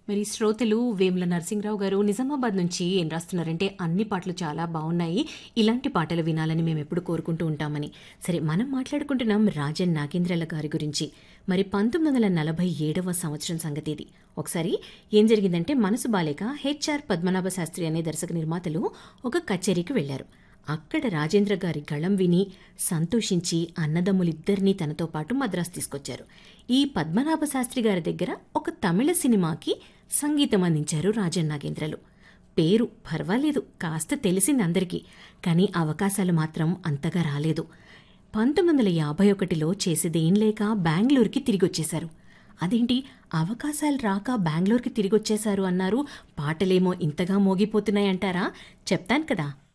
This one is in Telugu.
మరి శ్రోతలు వేముల నరసింహరావు గారు నిజామాబాద్ నుంచి ఏం రాస్తున్నారంటే అన్ని పాటలు చాలా బాగున్నాయి ఇలాంటి పాటలు వినాలని మేము ఎప్పుడు కోరుకుంటూ ఉంటామని సరే మనం మాట్లాడుకుంటున్నాం రాజన్ నాగేంద్రల గారి గురించి మరి పంతొమ్మిది వందల నలభై ఏడవ సంవత్సరం సంగతి ఇది ఒకసారి ఏం జరిగిందంటే మనసు బాలేక హెచ్ఆర్ పద్మనాభ శాస్త్రి అనే దర్శక నిర్మాతలు ఒక కచేరీకి వెళ్లారు అక్కడ రాజేంద్ర గారి గళం విని సంతోషించి అన్నదమ్ములిద్దరినీ తనతో పాటు మద్రాసు తీసుకొచ్చారు ఈ పద్మనాభ శాస్త్రి గారి దగ్గర ఒక తమిళ సినిమాకి సంగీతం అందించారు రాజన్ నాగేంద్రలు పేరు పర్వాలేదు కాస్త తెలిసింది అందరికీ కానీ అవకాశాలు మాత్రం అంతగా రాలేదు పంతొమ్మిది వందల యాభై ఒకటిలో చేసేదేం లేక బెంగళూరుకి తిరిగొచ్చేశారు అదేంటి అవకాశాలు రాక బెంగళూరుకి తిరిగొచ్చేశారు అన్నారు పాటలేమో ఇంతగా మోగిపోతున్నాయంటారా చెప్తాను కదా